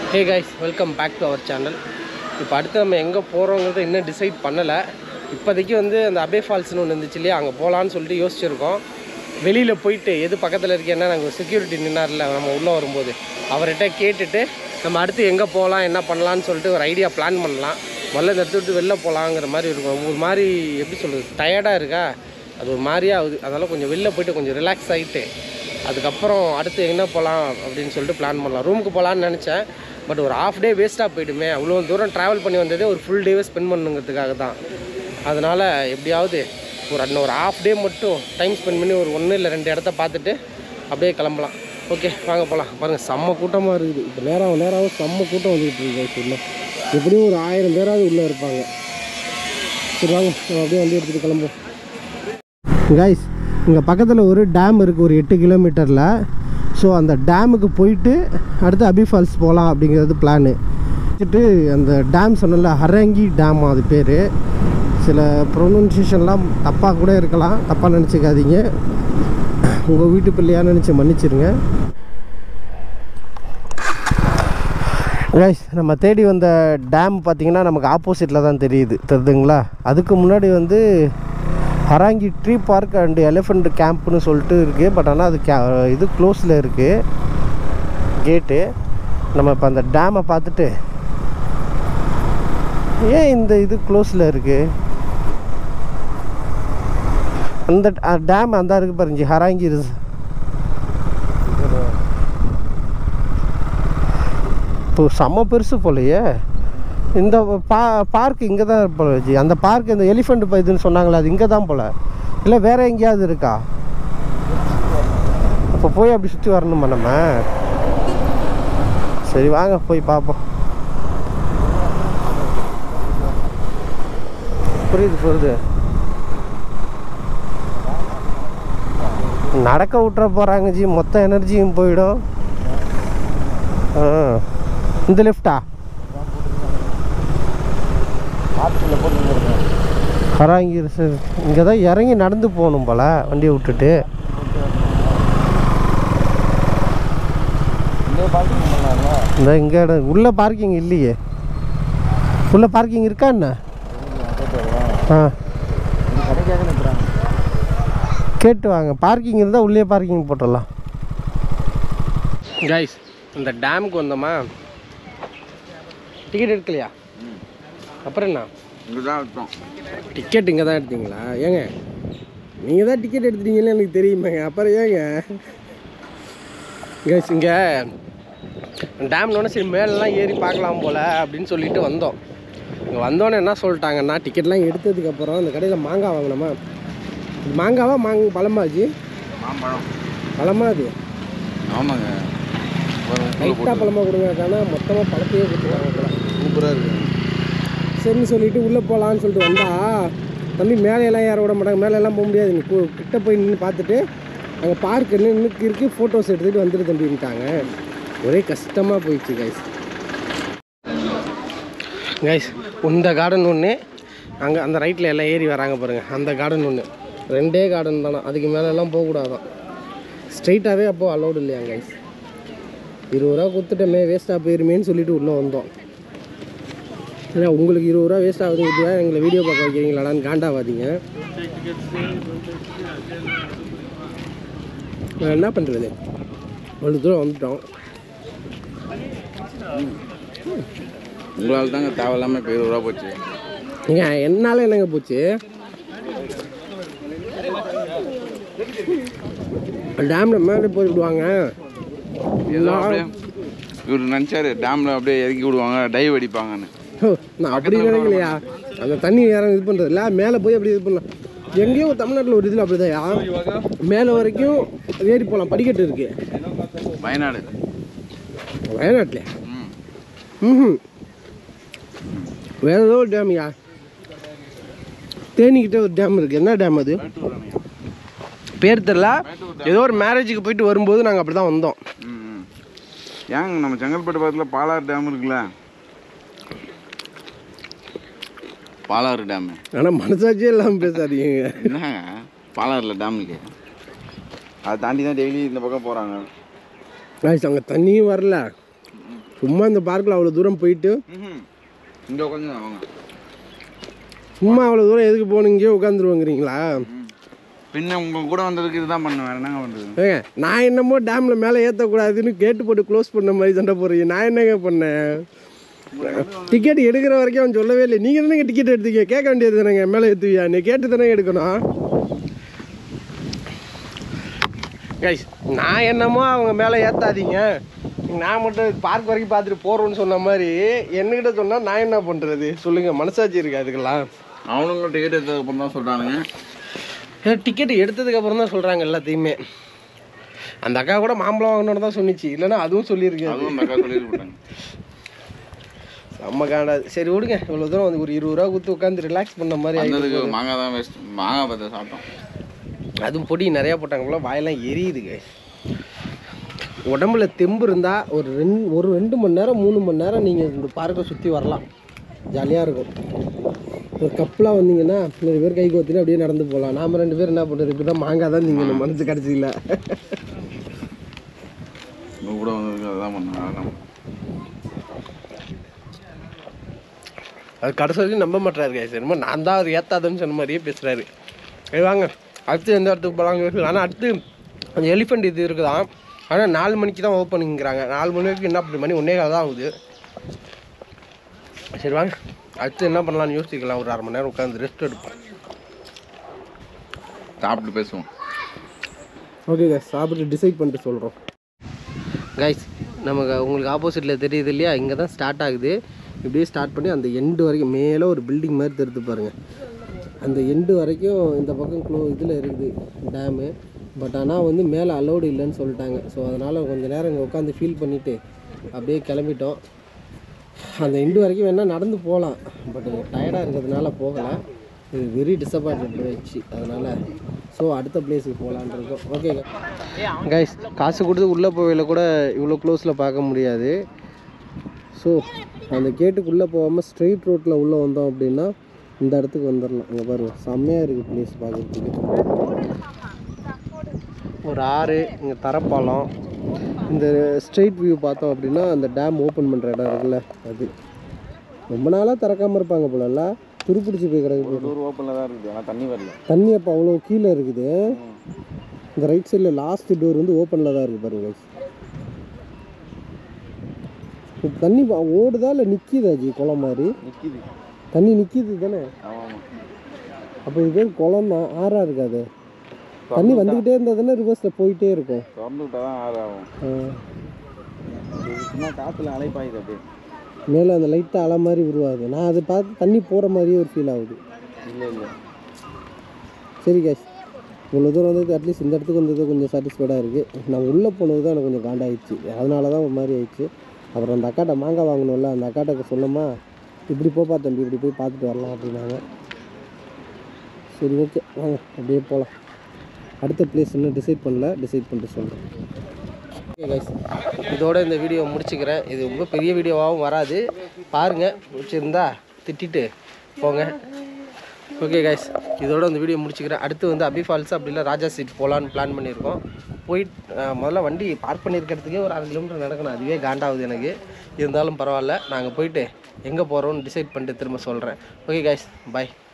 Hey guys welcome back to our channel இப்போ அடுத்து நம்ம எங்கே போகிறோங்கிறத இன்னும் டிசைட் பண்ணலை இப்போதைக்கு வந்து அந்த அபே ஃபால்ஸ்னு ஒன்று இருந்துச்சு இல்லையா அங்கே போகலான்னு சொல்லிட்டு யோசிச்சிருக்கோம் வெளியில் போயிட்டு எது பக்கத்தில் இருக்கேன்னா நாங்கள் செக்யூரிட்டி நின்னார்ல நம்ம உள்ளே வரும்போது அவர்கிட்ட கேட்டுட்டு நம்ம அடுத்து எங்கே போகலாம் என்ன பண்ணலான்னு சொல்லிட்டு ஒரு ஐடியா பிளான் பண்ணலாம் முதல்ல இந்த இடத்த விட்டு வெளில போகலாங்கிற மாதிரி இருக்கும் ஒரு மாதிரி எப்படி சொல்கிறது டயர்டாக இருக்கா அது ஒரு மாதிரியா ஆகுது அதனால் கொஞ்சம் வெளில போயிட்டு கொஞ்சம் ரிலாக்ஸ் ஆகிட்டு அதுக்கப்புறம் அடுத்து எங்கே போகலாம் அப்படின்னு சொல்லிட்டு பிளான் பண்ணலாம் ரூமுக்கு போகலான்னு நினச்சேன் பட் ஒரு ஆஃப் டே வேஸ்ட்டாக போயிடுமே அவ்வளோ தூரம் ட்ராவல் பண்ணி வந்ததே ஒரு ஃபுல் டேவே ஸ்பெண்ட் பண்ணுங்கிறதுக்காக தான் அதனால் எப்படியாவது ஒரு இன்னும் ஒரு ஆஃப் டே மட்டும் டைம் ஸ்பெண்ட் பண்ணி ஒரு ஒன்று இல்லை ரெண்டு இடத்த பார்த்துட்டு அப்படியே கிளம்பலாம் ஓகே வாங்க போகலாம் பாருங்கள் செம்ம கூட்டமாக இருக்குது இப்போ நேரம் நேரம் செம்ம கூட்டம் வந்துட்டு இருக்கு இன்னும் எப்படியும் ஒரு ஆயிரம் பேராவது உள்ளே இருப்பாங்க சரி வாங்க நம்ம அப்படியே வண்டி எடுத்துகிட்டு கிளம்புவோம் கைஸ் இங்கே பக்கத்தில் ஒரு டேம் இருக்குது ஒரு எட்டு கிலோமீட்டரில் ஸோ அந்த டேமுக்கு போயிட்டு அடுத்து அபி ஃபால்ஸ் போகலாம் அப்படிங்கிறது பிளானு வச்சுட்டு அந்த டேம் சொன்னல ஹரங்கி டேம் அது பேர் சில ப்ரொனன்சியேஷன்லாம் தப்பாக கூட இருக்கலாம் தப்பாக நினச்சிக்காதீங்க உங்கள் வீட்டு பிள்ளையான்னு நினச்சி மன்னிச்சிருங்க கைஸ் நம்ம தேடி வந்த டேம் பார்த்தீங்கன்னா நமக்கு ஆப்போசிட்டில் தான் தெரியுது தெரியுதுங்களா அதுக்கு முன்னாடி வந்து Harangi tree park and elephant கேம்ப்னு சொல்லிட்டு இருக்குது பட் ஆனால் அது கே இது க்ளோஸில் இருக்குது கேட்டு நம்ம இப்போ அந்த டேமை பார்த்துட்டு ஏன் இந்த இது க்ளோஸில் இருக்குது அந்த டேம் அந்த இருக்குது பாருங்க ஹராங்கி ரிஸ் இப்போ செம்ம பெருசு போலையே இந்த பா பார்க் இங்கே தான் போல ஜி அந்த பார்க் இந்த எலிஃபண்ட் இதுன்னு சொன்னாங்களே அது இங்கே தான் போல இல்லை வேற எங்கேயாவது இருக்கா அப்போ போய் அப்படி சுற்றி வரணுமா நம்ம சரி வாங்க போய் பார்ப்போம் புரியுது புரியுது நடக்க விட்டுற போகிறாங்க ஜி மொத்த எனர்ஜியும் போயிடும் ஆ இந்த லிஃப்டா ஹராங்கி சார் இங்கே தான் இறங்கி நடந்து போகணும் போல வண்டியை விட்டுட்டு இந்த இங்கே இடம் உள்ள பார்க்கிங் இல்லையே உள்ள பார்க்கிங் இருக்கா என்ன ஆ கேட்டு வாங்க பார்க்கிங் இருந்தால் உள்ளே பார்க்கிங் போட்டுடலாம் கைஸ் இந்த டேமுக்கு வந்தோமா டிக்கெட் எடுக்கலையா அப்புறம் என்ன இங்கே தான் விட்டோம் டிக்கெட் இங்கே தான் எடுத்தீங்களா ஏங்க நீங்கள் தான் டிக்கெட் எடுத்துட்டீங்கன்னு எனக்கு தெரியுமேங்க அப்புறம் ஏங்க கைஸ் இங்கே டேம்னோடனே சரி மேலெலாம் ஏறி பார்க்கலாம் போல் அப்படின்னு சொல்லிட்டு வந்தோம் இங்கே வந்தோன்னே என்ன சொல்லிட்டாங்கன்னா டிக்கெட்லாம் எடுத்ததுக்கப்புறம் அந்த கடையில் மாங்காய் வாங்கினோமா இது மாங்காவா மாங்க பழமாச்சு மாம்பழம் பழமா அது ஆமாங்க லைட்டாக பழமாக கொடுங்க மொத்தமாக பழத்தையே கொடுத்துருவாங்க போல சூப்பராக இருக்கு சரின்னு சொல்லிட்டு உள்ளே போகலான்னு சொல்லிட்டு வந்தா தம்பி மேலையெல்லாம் ஏற விட மாட்டாங்க மேலெல்லாம் போக முடியாது நீ கு- கிட்ட போய் நின்று பார்த்துட்டு அங்கே பார்க் நின்று இருக்கு ஃபோட்டோஸ் எடுத்துகிட்டு வந்துட்டு தம்பிட்டாங்க ஒரே கஷ்டமாக போயிடுச்சு கைஸ் கைஸ் இந்த கார்டன் ஒன்று அங்கே அந்த ரைட்டில் எல்லாம் ஏறி வராங்க பாருங்கள் அந்த கார்டன் ஒன்று ரெண்டே கார்டன் தானே அதுக்கு மேலெல்லாம் போகக்கூடாதான் ஸ்ட்ரைட்டாகவே அப்போது அலௌடு இல்லையா கைஸ் இருபது ரூபா கொடுத்துட்டோமே வேஸ்ட்டாக போயிருமேன்னு சொல்லிட்டு உள்ளே வந்தோம் ஏன்னா உங்களுக்கு இருபது ரூபா வேஸ்ட் ஆகுதுங்க எங்களை வீடியோ பார்க்க வைக்கிறீங்களாடான்னு காண்டாவாதீங்க நான் என்ன பண்ணுறது அவ்வளோ தூரம் வந்துட்டோம் உங்களால் தாங்க தேவையில்லாமல் இப்போ இருபது ரூபா போச்சு ஏங்க என்னால் என்னங்க போச்சு டேமில் மேலே போய் விடுவாங்க ஏதோ அப்படியே இவர் நினச்சாரு டேமில் அப்படியே இறக்கி விடுவாங்க டைவ் அடிப்பாங்கன்னு ஹோ, நான் அப்படி நினைக்கலையா அந்த தண்ணி யாரும் இது பண்ணுறதில்ல மேலே போய் அப்படி இது பண்ணலாம் எங்கேயோ தமிழ்நாட்டில் ஒரு இதில் அப்படிதான் மேலே வரைக்கும் ஏறி போகலாம் படிக்கட்டு இருக்குது வயநாடு வயநாட்டில் ம் ம் வேற ஏதோ ஒரு டேம்யா தேனிக்கிட்ட ஒரு டேம் இருக்குது என்ன டேம் அது பேர் தெரில ஏதோ ஒரு மேரேஜுக்கு போயிட்டு வரும்போது நாங்கள் அப்படி தான் வந்தோம் ம் ம். ஏங்க நம்ம செங்கல்பட்டு பக்கத்தில் பாலாறு டேம் இருக்குல்ல பாலாறு டேமு ஆனால் மனசாட்சியே இல்லாமல் பேசாதீங்க என்னங்க பாலாறில் டேம் இருக்கு அதை தாண்டி தான் டெய்லி இந்த பக்கம் போகிறாங்க ஆயிடுச்சு அங்கே தண்ணியும் வரல சும்மா இந்த பார்க்கில் அவ்வளோ தூரம் போயிட்டு இங்கே உட்காந்து அவங்க சும்மா அவ்வளோ தூரம் எதுக்கு போகணுங்க உட்காந்துருவோங்கிறீங்களா பின்ன உங்க கூட வந்ததுக்கு இதுதான் பண்ணுவேன் வேற என்னங்க பண்ணுறது ஏங்க நான் என்னமோ டேமில் மேலே ஏற்றக்கூடாதுன்னு கேட்டு போட்டு க்ளோஸ் பண்ண மாதிரி சண்டை போடுறீங்க நான் என்னங்க பண்ணேன் டிக்கெட் எடுக்கிற வரைக்கும் அவன் சொல்லவே இல்லை நீங்கள் தானே டிக்கெட் எடுத்தீங்க கேட்க வேண்டியது தானேங்க மேலே ஏற்றுவியா நீ கேட்டு தானே எடுக்கணும் கைஸ் நான் என்னமோ அவங்க மேலே ஏற்றாதீங்க நான் மட்டும் பார்க் வரைக்கும் பார்த்துட்டு போகிறோன்னு சொன்ன மாதிரி என்கிட்ட சொன்னால் நான் என்ன பண்ணுறது சொல்லுங்கள் மனசாட்சி இருக்கு அதுக்கெல்லாம் அவனுங்களும் டிக்கெட் எடுத்ததுக்கு அப்புறம் தான் சொல்கிறானுங்க டிக்கெட் எடுத்ததுக்கு அப்புறம் தான் சொல்கிறாங்க எல்லாத்தையுமே அந்த அக்கா கூட மாம்பழம் வாங்கணும்னு தான் சொன்னிச்சு இல்லைன்னா அதுவும் சொல்லியிருக்கேன் அதுவும் அந்த அக்கா சொல்லியிருப்பாங்க செம்ம காண்டாது சரி விடுங்க இவ்வளோ தூரம் வந்து ஒரு இருபது ரூபா கொடுத்து உட்காந்து ரிலாக்ஸ் பண்ண மாதிரி ஆயிடுச்சு. வந்ததுக்கு மாங்காய் தான் வேஸ்ட் மாங்காய் பார்த்து சாப்பிட்டோம் அதுவும் பொடி நிறையா போட்டாங்க போல வாயெல்லாம் எரியுதுங்க உடம்புல தெம்பு இருந்தால் ஒரு ரெண்டு ஒரு ரெண்டு மணி நேரம் மூணு மணி நேரம் நீங்கள் இந்த பார்க்கை சுற்றி வரலாம் ஜாலியாக இருக்கும் ஒரு கப்பலாக வந்தீங்கன்னா நிறைய பேர் கை கோத்திட்டு அப்படியே நடந்து போகலாம் நாம் ரெண்டு பேர் என்ன பண்ணுறது இப்போ தான் மாங்காய் தான் நீங்கள் மனசு கிடச்சில உங்க கூட வந்ததுக்கு அதுதான் பண்ணேன் அதான் அது கடைசி வரைக்கும் நம்ப மாட்டாரு guys. என்னமோ நான் தான் அவர் ஏத்தாதுன்னு சொன்ன மாதிரியே பேசுறாரு சரி வாங்க அடுத்து எந்த இடத்துக்கு போகலாங்க ஆனால் அடுத்து அந்த எலிஃபெண்ட் இது இருக்குதான் ஆனால் நாலு மணிக்கு தான் ஓப்பனிங்கிறாங்க நாலு மணி வரைக்கும் என்ன அப்படி மணி ஒன்றே கால் தான் ஆகுது சரி வாங்க அடுத்து என்ன பண்ணலாம்னு யோசிக்கலாம் ஒரு அரை மணி நேரம் உட்காந்து ரெஸ்ட் எடுப்போம் சாப்பிட்டு பேசுவோம் ஓகே கைஸ் சாப்பிட்டு டிசைட் பண்ணிட்டு சொல்கிறோம் கைஸ் நமக்கு உங்களுக்கு ஆப்போசிட்டில் தெரியுது இல்லையா இங்கே தான் ஸ்டார்ட் ஆகுது இப்படியே ஸ்டார்ட் பண்ணி அந்த எண்டு வரைக்கும் மேலே ஒரு பில்டிங் மாதிரி தெரிஞ்சு பாருங்கள் அந்த எண்டு வரைக்கும் இந்த பக்கம் க்ளோ இதில் இருக்குது டேமு பட் ஆனால் வந்து மேலே அலௌடு இல்லைன்னு சொல்லிட்டாங்க ஸோ அதனால் கொஞ்சம் நேரம் இங்கே உட்காந்து ஃபீல் பண்ணிவிட்டு அப்படியே கிளம்பிட்டோம் அந்த எண்டு வரைக்கும் வேணால் நடந்து போகலாம் பட் டயர்டாக இருக்கிறதுனால போகலை இது வெரி டிசப்பாயின்மெண்ட் ஆயிடுச்சு அதனால் ஸோ அடுத்த பிளேஸுக்கு போகலான் இருக்கோம் ஓகே கைஸ் காசு கொடுத்து உள்ளே போகையில் கூட இவ்வளோ க்ளோஸில் பார்க்க முடியாது ஸோ அந்த கேட்டுக்குள்ளே போகாமல் ஸ்ட்ரெயிட் ரோட்டில் உள்ளே வந்தோம் அப்படின்னா இந்த இடத்துக்கு வந்துடலாம் இங்கே பாருங்க செம்மையாக இருக்குது பிளேஸ் பார்க்குறதுக்கு ஒரு ஆறு இங்கே தரப்பாலம் இந்த ஸ்ட்ரெயிட் வியூ பார்த்தோம் அப்படின்னா அந்த டேம் ஓப்பன் பண்ணுற இடம் இருக்குல்ல அது ரொம்ப நாளாக திறக்காமல் இருப்பாங்க போலல்ல துருப்பிடிச்சு போய் கிடக்கு டூர் ஓப்பனில் தான் இருக்குது ஆனால் தண்ணி வரல தண்ணி அப்போ அவ்வளோ கீழே இருக்குது இந்த ரைட் சைடில் லாஸ்ட் டோர் வந்து ஓப்பனில் தான் இருக்குது பாருங்க guys. இப்ப தண்ணி பா- ஓடுதா இல்லை நிற்கிதா ஜி குளம் மாதிரி நிற்கிது தண்ணி நிற்கிது தானே ஆமாம் அப்போ இது பேர் குளம் தான் ஆறாக இருக்காது தண்ணி வந்துக்கிட்டே இருந்தால் தானே ரிவர்ஸில் போயிட்டே இருக்கும் திறந்து விட்டால் தான் ஆறு ஆகும் ஆ. சும்மா காற்றுல அலைப்பாயுது அப்படியே மேலே அந்த லைட்டாக அலை மாதிரி உருவாகுது நான் அதை பார்த்து தண்ணி போகிற மாதிரியே ஒரு ஃபீல் ஆகுது இல்லை இல்லை சரி கேஷ் இவ்வளோ தூரம் வந்தது அட்லீஸ்ட் இந்த இடத்துக்கு வந்தது கொஞ்சம் சாட்டிஸ்ஃபைடாக இருக்குது நான் உள்ளே போனது தான் எனக்கு கொஞ்சம் காண்டாயிடுச்சு அதனால தான் ஒரு மாதிரி ஆயிடுச்சு அப்புறம் அந்த அக்காட்ட மாங்காய் வாங்கணும்ல அந்த அக்காட்ட சொன்னோமா இப்படி போப்பா தம்பி இப்படி போய் பார்த்துட்டு வரலாம் அப்படின்னாங்க சரி ஓகே வாங்க அப்படியே போகலாம் அடுத்த பிளேஸ் இன்னும் டிசைட் பண்ணல டிசைட் பண்ணிட்டு சொல்கிறேன் ஓகே கைஸ் இதோட இந்த வீடியோ முடிச்சுக்கிறேன் இது ரொம்ப பெரிய வீடியோவாகவும் வராது பாருங்கள் பிடிச்சிருந்தா திட்டிட்டு போங்க ஓகே கைஸ் இதோட இந்த வீடியோ முடிச்சுக்கிறேன் அடுத்து வந்து அபி ஃபால்ஸ் அப்படி இல்லை ராஜா சீட் போகலான்னு பிளான் பண்ணியிருக்கோம் போயிட்டு அஹ், முதல்ல வண்டி பார்க் பண்ணியிருக்கிறதுக்கே ஒரு அரை கிலோமீட்டர் நடக்கணும் அதுவே காண்டாகுது எனக்கு இருந்தாலும் பரவாயில்ல நாங்கள் போயிட்டு எங்கே போகிறோம்னு டிசைட் பண்ணிட்டு திரும்ப சொல்கிறேன் ஓகே கைஸ் பாய்